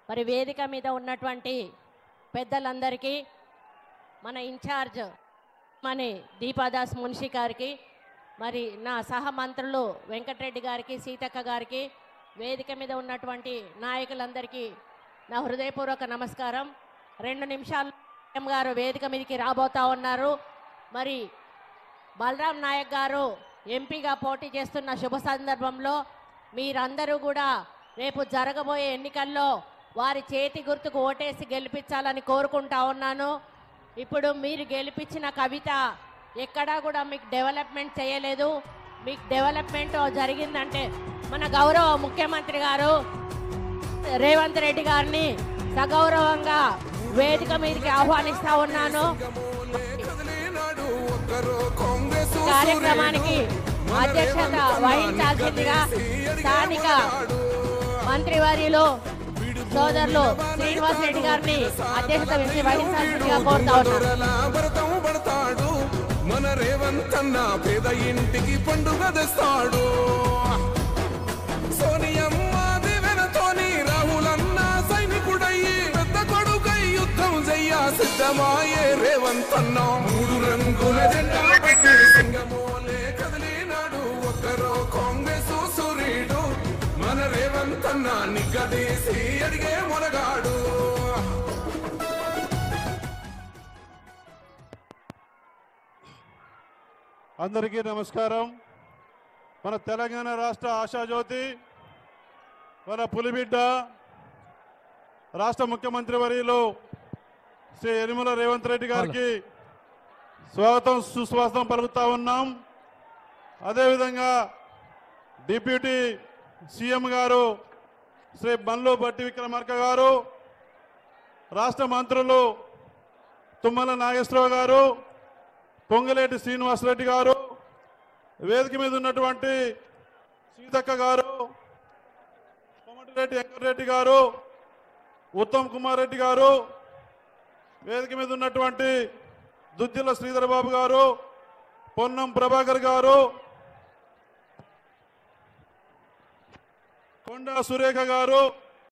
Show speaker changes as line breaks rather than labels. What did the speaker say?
మరి వేదిక మీద ఉన్నటువంటి పెద్దలందరికీ మన ఇన్ఛార్జ్ మన దీపాదాస్ మున్షి గారికి మరి నా సహ మంత్రులు వెంకటరెడ్డి గారికి సీతక్క గారికి వేదిక మీద ఉన్నటువంటి నాయకులందరికీ నా హృదయపూర్వక నమస్కారం రెండు నిమిషాలు సీఎం గారు వేదిక మీదకి రాబోతా ఉన్నారు మరి బలరాం నాయక్ గారు ఎంపీగా పోటీ చేస్తున్న శుభ సందర్భంలో మీరందరూ కూడా రేపు జరగబోయే ఎన్నికల్లో వారి చేతి గుర్తుకు ఓటేసి గెలిపించాలని కోరుకుంటా ఉన్నాను ఇప్పుడు మీరు గెలిపించిన కవిత ఎక్కడా కూడా మీకు డెవలప్మెంట్ చేయలేదు మీకు డెవలప్మెంట్ జరిగిందంటే మన గౌరవ ముఖ్యమంత్రి గారు రేవంత్ రెడ్డి గారిని సగౌరవంగా వేదిక మీదకి ఆహ్వానిస్తా ఉన్నాను కార్యక్రమానికి అధ్యక్షత వహించాల్సిందిగా స్థానిక మంత్రివర్యులు సోదరులు శ్రీనివాస్ రెడ్డి గారిని అధ్యక్షత వహించి వహించాల్సిందిగా కోరుతా ఉన్నాను
భరతం పడతాడు మన రేవంతన్న పేద ఇంటికి పండుగ తెస్తాడు సోనియమ్మ దివెనతోని రాహులన్న సైనికుడయ్యి పెద్ద కొడుకై యుద్ధం చెయ్య సిద్ధమాయే రేవంతన్న మూడు రంగుల జెండా పట్టి సింగమోలే కదిలినాడు ఒక్కరో కాంగ్రెస్ సూర్యుడు మన రేవంతన్న నిగ్గదీసి అడిగే మొనగాడు
అందరికీ నమస్కారం మన తెలంగాణ రాష్ట్ర ఆశాజ్యోతి మన పులిబిడ్డ రాష్ట్ర ముఖ్యమంత్రి వర్యులు శ్రీ యనిమల రేవంత్ రెడ్డి గారికి స్వాగతం సుస్వాగతం పలుకుతా ఉన్నాం అదేవిధంగా డిప్యూటీ సీఎం గారు శ్రీ బండ్లు బట్టి విక్రమార్క గారు రాష్ట్ర మంత్రులు తుమ్మల నాగేశ్వరరావు గారు పొంగలేటి శ్రీనివాసరెడ్డి గారు వేదిక మీద ఉన్నటువంటి సీతక్క గారు కోమటిరెడ్డి వెంకటరెడ్డి గారు ఉత్తమ్ కుమార్ రెడ్డి గారు వేదిక మీద ఉన్నటువంటి దుద్దిల శ్రీధర్ బాబు గారు పొన్నం ప్రభాకర్ గారు కొండా సురేఖ గారు